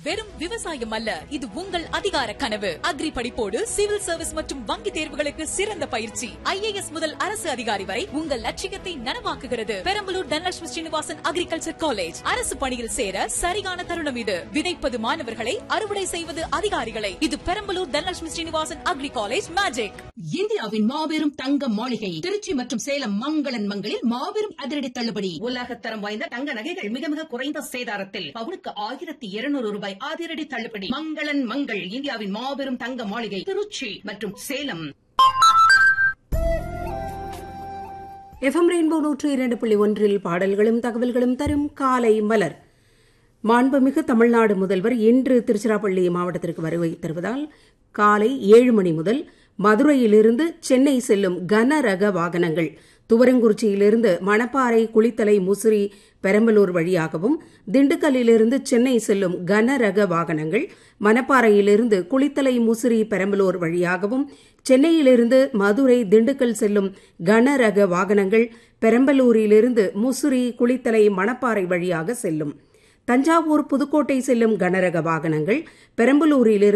வெறும் விவசாயம் அல்ல இது உங்கள் அதிகார கனவு அக்ரி படிப்போடு சிவில் சர்வீஸ் மற்றும் வங்கி தேர்வுகளுக்கு சிறந்த பயிற்சி ஐஏஎஸ் முதல் அரசு அதிகாரி வரை உங்கள் லட்சியத்தை நனவாக்குகிறது பெரம்பலூர் தனலட்சுமி ஸ்ரீனிவாசன் அக்ரிகல்ச்சர் காலேஜ் அரசு பணியில் சேர சரியான தருணம் இது விதைப்பது மாணவர்களை அறுவடை செய்வது அதிகாரிகளை இது Perambalur Dhanalakshmi Srinivasan agri college magic இந்தியாவின் மாபெரும் தங்க மாளிகை திருச்சி மற்றும் சேலம் மங்களன் மங்களில் மாபெரும் அதிரடி தள்ளுபடி உலகத்தரம் வாய்ந்த தங்க நகைகள் மிக மிக குறைந்த சேதாரத்தில் பவுனுக்கு ஆயிரத்தி இருநூறு ரூபாய் அதிரடி தள்ளுபடி மங்களன் மங்கள் இந்தியாவின் மாபெரும் தங்க மாளிகை திருச்சி மற்றும் சேலம் எஃப்எம் ரெயின்போ நூற்று இரண்டு புள்ளி ஒன்றில் பாடல்களும் தகவல்களும் தரும் காலை மலர் மாண்புமிகு தமிழ்நாடு முதல்வர் இன்று திருச்சிராப்பள்ளி மாவட்டத்திற்கு வருகை தருவதால் காலை ஏழு மணி முதல் மதுரையிலிருந்து சென்னை செல்லும் கனரக வாகனங்கள் துவரங்குறிச்சியிலிருந்து மணப்பாறை குளித்தலை முசிறி பெரம்பலூர் வழியாகவும் திண்டுக்கல்லிலிருந்து சென்னை செல்லும் கனரக வாகனங்கள் மணப்பாறையிலிருந்து குளித்தலை முசிறி பெரம்பலூர் வழியாகவும் சென்னையிலிருந்து மதுரை திண்டுக்கல் செல்லும் கனரக வாகனங்கள் பெரம்பலூரிலிருந்து முசிறி குளித்தலை மணப்பாறை வழியாக செல்லும் தஞ்சாவூர் புதுக்கோட்டை செல்லும் கனரக வாகனங்கள் பெரம்பலூரிலிருந்து